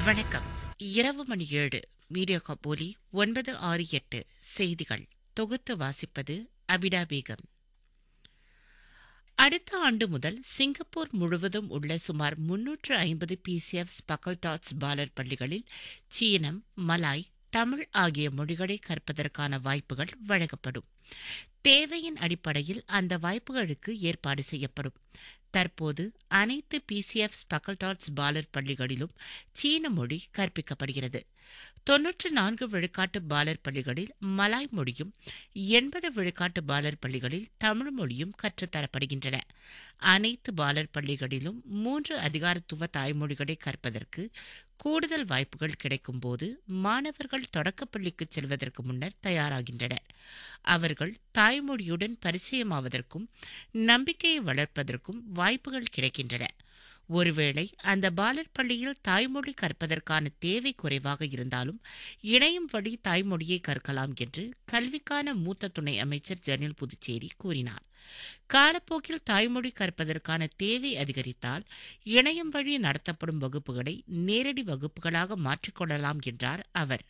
வணக்கம் இரவு மணி ஏழு மீடியா கபோலி ஒன்பது ஆறு எட்டு செய்திகள் தொகுத்து வாசிப்பது அபிடா பேகம் அடுத்த ஆண்டு முதல் சிங்கப்பூர் முழுவதும் உள்ள சுமார் முன்னூற்று ஐம்பது பிசிஎஃப் ஸ்பக்கல்டாட்ஸ் பாலர் பள்ளிகளில் சீனம் மலாய் தமிழ் ஆகிய மொழிகளை கற்பதற்கான வாய்ப்புகள் வழங்கப்படும் தேவையின் அடிப்படையில் அந்த வாய்ப்புகளுக்கு ஏற்பாடு செய்யப்படும் தற்போது அனைத்து பிசிஎஃப் ஸ்பக்கல்டாட்ஸ் பாலர் பள்ளிகளிலும் சீன மொழி கற்பிக்கப்படுகிறது தொன்னூற்று நான்கு விழுக்காட்டு பாலர் பள்ளிகளில் மலாய் மொழியும் எண்பது விழுக்காட்டு பாலர் பள்ளிகளில் தமிழ் மொழியும் கற்றுத்தரப்படுகின்றன அனைத்து பாலர் பள்ளிகளிலும் மூன்று அதிகாரத்துவ தாய்மொழிகளை கற்பதற்கு கூடுதல் வாய்ப்புகள் கிடைக்கும்போது மாணவர்கள் தொடக்கப்பள்ளிக்கு செல்வதற்கு முன்னர் தயாராகின்றனர் அவர்கள் தாய்மொழியுடன் பரிச்சயமாவதற்கும் நம்பிக்கையை வளர்ப்பதற்கும் வாய்ப்புகள் கிடைக்கின்றன ஒருவேளை அந்த பாலர் பள்ளியில் தாய்மொழி கற்பதற்கான தேவை குறைவாக இருந்தாலும் இணையம் வழி தாய்மொழியை கற்கலாம் என்று கல்விக்கான மூத்த துணை அமைச்சர் ஜனில் புதுச்சேரி கூறினார் காலப்போக்கில் தாய்மொழி கற்பதற்கான தேவை அதிகரித்தால் இணையம் வழி நடத்தப்படும் வகுப்புகளை நேரடி வகுப்புகளாக மாற்றிக்கொள்ளலாம் என்றார் அவர்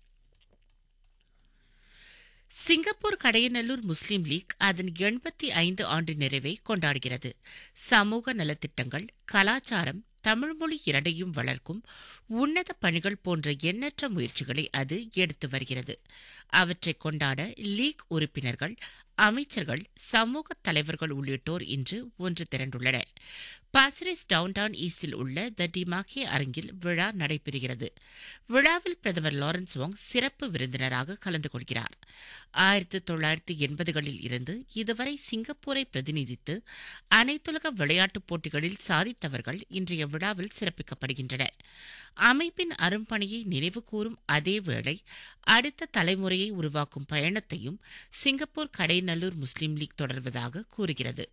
சிங்கப்பூர் கடையநல்லூர் முஸ்லிம் லீக் அதன் எண்பத்தி ஐந்து ஆண்டு நிறைவை கொண்டாடுகிறது சமூக நலத்திட்டங்கள் கலாச்சாரம் தமிழ்மொழி இரண்டையும் வளர்க்கும் உன்னத பணிகள் போன்ற எண்ணற்ற முயற்சிகளை அது எடுத்து வருகிறது அவற்றை கொண்டாட லீக் உறுப்பினர்கள் அமைச்சர்கள் சமூக தலைவர்கள் உள்ளிட்டோர் இன்று ஒன்று திரண்டுள்ளனர் பாசிரிஸ் டவுன்டவுன் ஈஸ்டில் உள்ள த டிமாக்கே அரங்கில் விழா நடைபெறுகிறது விழாவில் பிரதமர் லாரன்ஸ் வாங் சிறப்பு விருந்தினராக கலந்து கொள்கிறார் ஆயிரத்தி தொள்ளாயிரத்தி எண்பதுகளில் இருந்து இதுவரை சிங்கப்பூரை பிரதிநிதித்து அனைத்துலக விளையாட்டுப் போட்டிகளில் சாதித்தவர்கள் இன்றைய விழாவில் சிறப்பிக்கப்படுகின்றனர் அமைப்பின் அரும்பணியை நினைவுகூரும் அதே வேளை அடுத்த தலைமுறையை உருவாக்கும் பயணத்தையும் சிங்கப்பூர் கடைநல்லூர் முஸ்லீம் லீக் தொடர்வதாக கூறுகிறது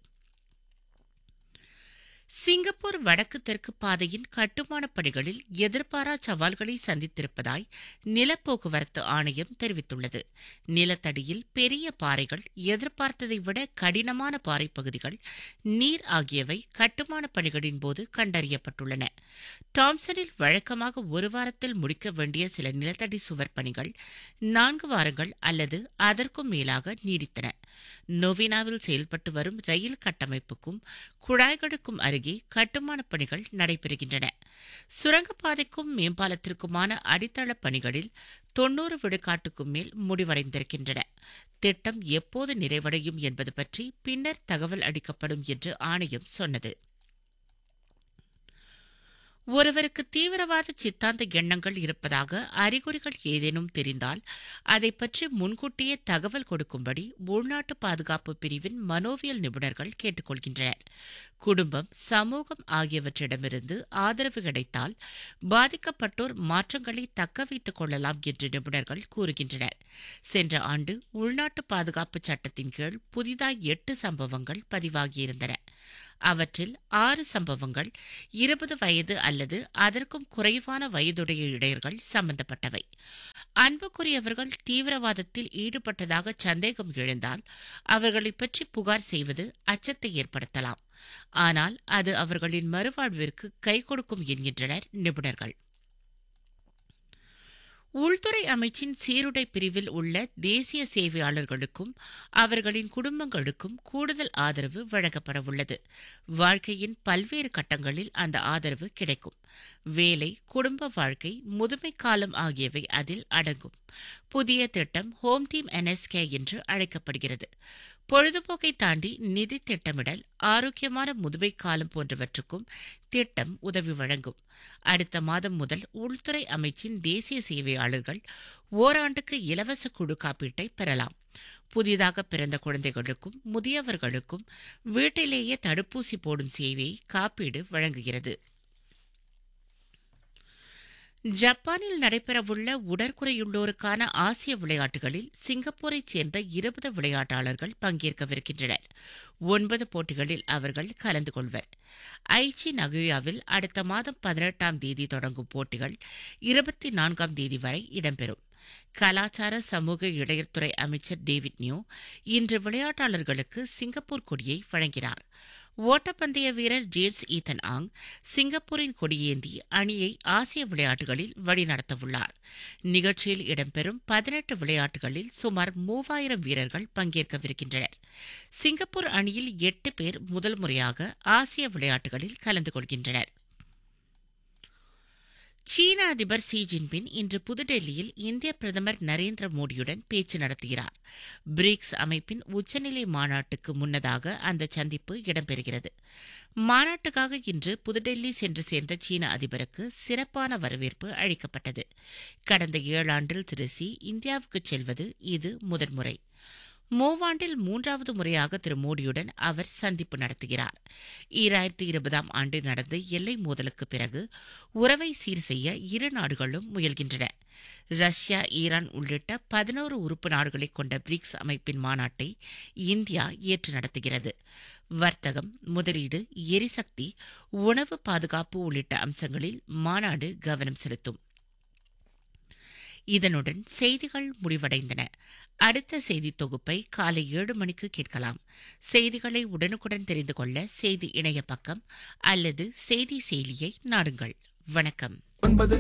சிங்கப்பூர் வடக்கு தெற்கு பாதையின் கட்டுமானப் பணிகளில் எதிர்பாரா சவால்களை சந்தித்திருப்பதாய் நிலப்போக்குவரத்து ஆணையம் தெரிவித்துள்ளது நிலத்தடியில் பெரிய பாறைகள் எதிர்பார்த்ததை விட கடினமான பாறை பகுதிகள் நீர் ஆகியவை கட்டுமானப் பணிகளின் போது கண்டறியப்பட்டுள்ளன டாம்சனில் வழக்கமாக ஒரு வாரத்தில் முடிக்க வேண்டிய சில நிலத்தடி சுவர் பணிகள் நான்கு வாரங்கள் அல்லது அதற்கும் மேலாக நீடித்தன நொவினாவில் செயல்பட்டு வரும் ரயில் கட்டமைப்புக்கும் குழாய்களுக்கும் அருகே கட்டுமானப் பணிகள் நடைபெறுகின்றன சுரங்கப்பாதைக்கும் மேம்பாலத்திற்குமான அடித்தள பணிகளில் தொன்னூறு விழுக்காட்டுக்கும் மேல் முடிவடைந்திருக்கின்றன திட்டம் எப்போது நிறைவடையும் என்பது பற்றி பின்னர் தகவல் அளிக்கப்படும் என்று ஆணையம் சொன்னது ஒருவருக்கு தீவிரவாத சித்தாந்த எண்ணங்கள் இருப்பதாக அறிகுறிகள் ஏதேனும் தெரிந்தால் அதை பற்றி முன்கூட்டியே தகவல் கொடுக்கும்படி உள்நாட்டு பாதுகாப்பு பிரிவின் மனோவியல் நிபுணர்கள் கேட்டுக்கொள்கின்றனர் குடும்பம் சமூகம் ஆகியவற்றிடமிருந்து ஆதரவு கிடைத்தால் பாதிக்கப்பட்டோர் மாற்றங்களை தக்க வைத்துக் கொள்ளலாம் என்று நிபுணர்கள் கூறுகின்றனர் சென்ற ஆண்டு உள்நாட்டு பாதுகாப்பு சட்டத்தின் கீழ் புதிதாய் எட்டு சம்பவங்கள் பதிவாகியிருந்தன அவற்றில் ஆறு சம்பவங்கள் இருபது வயது அல்லது அதற்கும் குறைவான வயதுடைய இடையர்கள் சம்பந்தப்பட்டவை அன்புக்குரியவர்கள் தீவிரவாதத்தில் ஈடுபட்டதாக சந்தேகம் எழுந்தால் அவர்களை பற்றி புகார் செய்வது அச்சத்தை ஏற்படுத்தலாம் ஆனால் அது அவர்களின் மறுவாழ்விற்கு கை கொடுக்கும் என்கின்றனர் நிபுணர்கள் உள்துறை அமைச்சின் சீருடை பிரிவில் உள்ள தேசிய சேவையாளர்களுக்கும் அவர்களின் குடும்பங்களுக்கும் கூடுதல் ஆதரவு வழங்கப்படவுள்ளது வாழ்க்கையின் பல்வேறு கட்டங்களில் அந்த ஆதரவு கிடைக்கும் வேலை குடும்ப வாழ்க்கை முதுமை காலம் ஆகியவை அதில் அடங்கும் புதிய திட்டம் ஹோம் டீம் என்எஸ்கே என்று அழைக்கப்படுகிறது பொழுதுபோக்கை தாண்டி நிதி திட்டமிடல் ஆரோக்கியமான முதுமை காலம் போன்றவற்றுக்கும் திட்டம் உதவி வழங்கும் அடுத்த மாதம் முதல் உள்துறை அமைச்சின் தேசிய சேவையாளர்கள் ஓராண்டுக்கு இலவச குழு காப்பீட்டை பெறலாம் புதிதாக பிறந்த குழந்தைகளுக்கும் முதியவர்களுக்கும் வீட்டிலேயே தடுப்பூசி போடும் சேவையை காப்பீடு வழங்குகிறது ஜப்பானில் நடைபெறவுள்ள உடற்குறையுள்ளோருக்கான ஆசிய விளையாட்டுகளில் சிங்கப்பூரைச் சேர்ந்த இருபது விளையாட்டாளர்கள் பங்கேற்கவிருக்கின்றனர் ஒன்பது போட்டிகளில் அவர்கள் கலந்து கொள்வர் ஐச்சி நகுயாவில் அடுத்த மாதம் பதினெட்டாம் தேதி தொடங்கும் போட்டிகள் இருபத்தி நான்காம் தேதி வரை இடம்பெறும் கலாச்சார சமூக இடையத்துறை அமைச்சர் டேவிட் நியூ இன்று விளையாட்டாளர்களுக்கு சிங்கப்பூர் கொடியை வழங்கினார் ஓட்டப்பந்தய வீரர் ஜேம்ஸ் ஈத்தன் ஆங் சிங்கப்பூரின் கொடியேந்தி அணியை ஆசிய விளையாட்டுகளில் வழிநடத்தவுள்ளார் நிகழ்ச்சியில் இடம்பெறும் பதினெட்டு விளையாட்டுகளில் சுமார் மூவாயிரம் வீரர்கள் பங்கேற்கவிருக்கின்றனர் சிங்கப்பூர் அணியில் எட்டு பேர் முதல் முறையாக ஆசிய விளையாட்டுகளில் கலந்து கொள்கின்றனர் சீன அதிபர் சி ஜின்பின் இன்று புதுடெல்லியில் இந்திய பிரதமர் நரேந்திர மோடியுடன் பேச்சு நடத்துகிறார் பிரிக்ஸ் அமைப்பின் உச்சநிலை மாநாட்டுக்கு முன்னதாக அந்த சந்திப்பு இடம்பெறுகிறது மாநாட்டுக்காக இன்று புதுடெல்லி சென்று சேர்ந்த சீன அதிபருக்கு சிறப்பான வரவேற்பு அளிக்கப்பட்டது கடந்த ஏழாண்டில் திரு சி இந்தியாவுக்கு செல்வது இது முதன்முறை மூவாண்டில் மூன்றாவது முறையாக திரு மோடியுடன் அவர் சந்திப்பு நடத்துகிறார் ஈராயிரத்தி இருபதாம் ஆண்டு நடந்த எல்லை மோதலுக்கு பிறகு உறவை சீர் செய்ய இரு நாடுகளும் முயல்கின்றன ரஷ்யா ஈரான் உள்ளிட்ட பதினோரு உறுப்பு நாடுகளை கொண்ட பிரிக்ஸ் அமைப்பின் மாநாட்டை இந்தியா ஏற்று நடத்துகிறது வர்த்தகம் முதலீடு எரிசக்தி உணவு பாதுகாப்பு உள்ளிட்ட அம்சங்களில் மாநாடு கவனம் செலுத்தும் இதனுடன் செய்திகள் முடிவடைந்தன அடுத்த செய்தி தொகுப்பை காலை ஏழு மணிக்கு கேட்கலாம் செய்திகளை உடனுக்குடன் தெரிந்து கொள்ள செய்தி இணைய பக்கம் அல்லது செய்தி செயலியை நாடுங்கள் வணக்கம் ஒன்பது